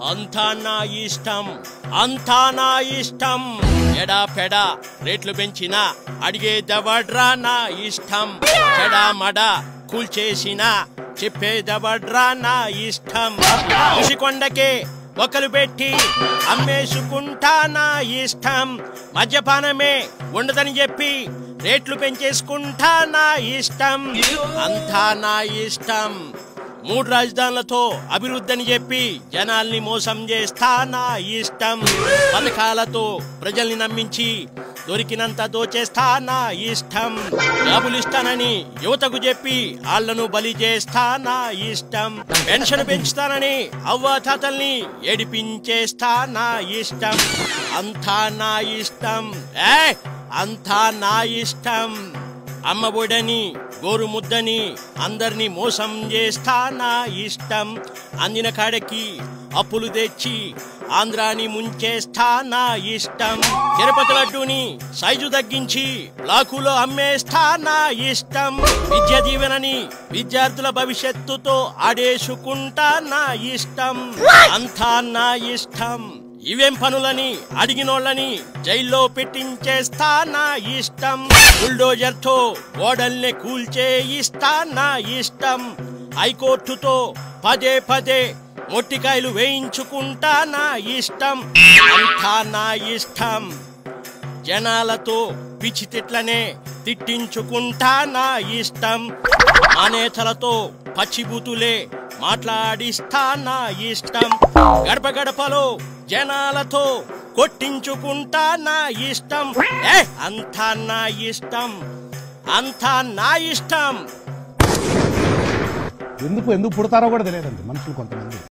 అంతా నా ఇష్టం అంతా నా ఇష్టం ఎడా పెడా రేట్లు పెంచినా అడిగేదవడ్రా నా ఇష్టం చెడా మడ కూల్చేసిన చెప్పేదవడ్రా నా ఇష్టం కొండకే ఒకరు పెట్టి అమ్మేసుకుంటా నా ఇష్టం మద్యపానమే ఉండదని చెప్పి రేట్లు పెంచేసుకుంటా నా ఇష్టం అంతా నా ఇష్టం మూడు రాజధానులతో అభివృద్ధి అని చెప్పి జనాల్ని మోసం చేస్తా నా ఇష్టం పథకాలతో ప్రజల్ని నమ్మించి దొరికినంత దోచేస్తా నా ఇష్టం జాబులు ఇస్తానని యువతకు చెప్పి ఆళ్లను బలి చేస్తా నా ఇష్టం పెన్షన్ పెంచుతానని అవ్వ తాతల్ని ఏడిపించేస్తా నా ఇష్టం అంతా నా ఇష్టం ఏ అంతా నా ఇష్టం అమ్మఒడని గోరు ముద్దని అందరినీ మోసం చేస్తా నా ఇష్టం అందిన కాడకి అప్పులు తెచ్చి ఆంధ్రాని ముంచేస్తా నా ఇష్టం తిరుపతి లడ్డూని సైజు తగ్గించి బ్లాకులో అమ్మేస్తా నా ఇష్టం విద్య దీవెనని విద్యార్థుల భవిష్యత్తుతో ఆడేసుకుంటా నా ఇష్టం అంతా నా ఇష్టం ఇవేం పనులని అడిగినోళ్ళని జైల్లో పెట్టించేస్తా నా ఇష్టం బుల్డోజర్ తో గోడల్ని కూల్చే ఇస్తా నా ఇష్టం హైకోర్టుతో పదే పదే మొట్టికాయలు వేయించుకుంటా నా ఇష్టం అంతా నా ఇష్టం జనాలతో పిచ్చి తిట్లనే తిట్టించుకుంటా నా ఇష్టం మానేతలతో పచ్చిబూతులే మాట్లాడిస్తా నా ఇష్టం గడప గడపలో జనాలతో కొట్టించుకుంటా నా ఇష్టం ఏ అంతా నా ఇష్టం అంతా నా ఇష్టం ఎందుకు ఎందుకు పుడతారో కూడా తెలియదండి మనుషులు కొంతమంది